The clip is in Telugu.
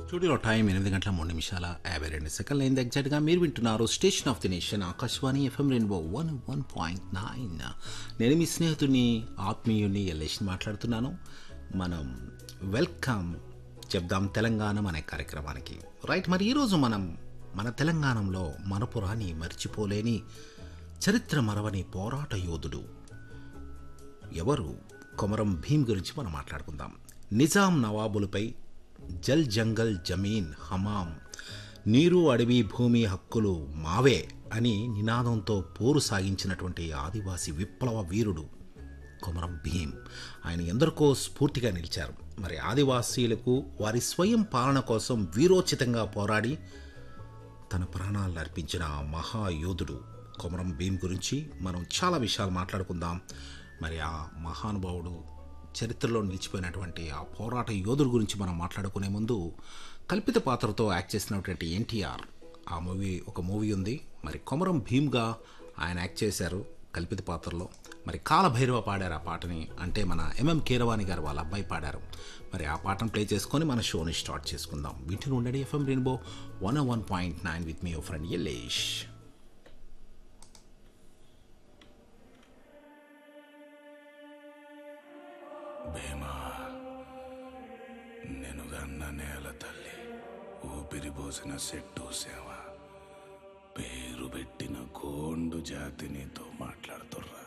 స్టూడియోలో టైం ఎనిమిది గంటల మూడు నిమిషాల యాభై రెండు సెకండ్లు అయింది ఎగ్జాక్ట్గా మీరు వింటున్నారు station of the nation Akashvani FM Rainbow one one point nine నేను మీ స్నేహితుడిని ఆత్మీయుని ఎల్లేషన్ మాట్లాడుతున్నాను మనం వెల్కమ్ చెప్దాం తెలంగాణ అనే కార్యక్రమానికి రైట్ మరి ఈరోజు మనం మన తెలంగాణలో మనపురాని మర్చిపోలేని చరిత్ర మరవని పోరాట యోధుడు ఎవరు కొమరం భీమ్ గురించి మనం మాట్లాడుకుందాం నిజాం నవాబులపై జల్ జంగల్ జమీన్ హమాం నీరు అడవి భూమి హక్కులు మావే అని నినాదంతో పోరు సాగించినటువంటి ఆదివాసి విప్లవ వీరుడు కొమరం భీమ్ ఆయన ఎందరికో స్ఫూర్తిగా నిలిచారు మరి ఆదివాసీలకు వారి స్వయం పాలన కోసం వీరోచితంగా పోరాడి తన ప్రాణాలను అర్పించిన ఆ మహాయోధుడు కొమరం భీమ్ గురించి మనం చాలా విషయాలు మాట్లాడుకుందాం మరి ఆ మహానుభావుడు చరిత్రలో నిలిచిపోయినటువంటి ఆ పోరాట యోధుడు గురించి మనం మాట్లాడుకునే ముందు కల్పిత పాత్రతో యాక్ట్ చేసినటువంటి ఎన్టీఆర్ ఆ మూవీ ఒక మూవీ ఉంది మరి కొమరం భీమ్గా ఆయన యాక్ట్ చేశారు కల్పిత పాత్రలో మరి కాలభైరవ పాడారు ఆ పాటని అంటే మన ఎంఎం కీరవాణి గారు వాళ్ళ అబ్బాయి పాడారు మరి ఆ పాటను ప్లే చేసుకొని మన షోని స్టార్ట్ చేసుకుందాం వీటిని ఉండండి FM Rainbow one one point nine with మీ ఫ్రెండ్ యలేష్ భీమా నేను గన్న నేల తల్లి ఊపిరి పోసిన సెట్టు సేవ పేరు పెట్టిన గోండు జాతి నీతో మాట్లాడుతుర్రా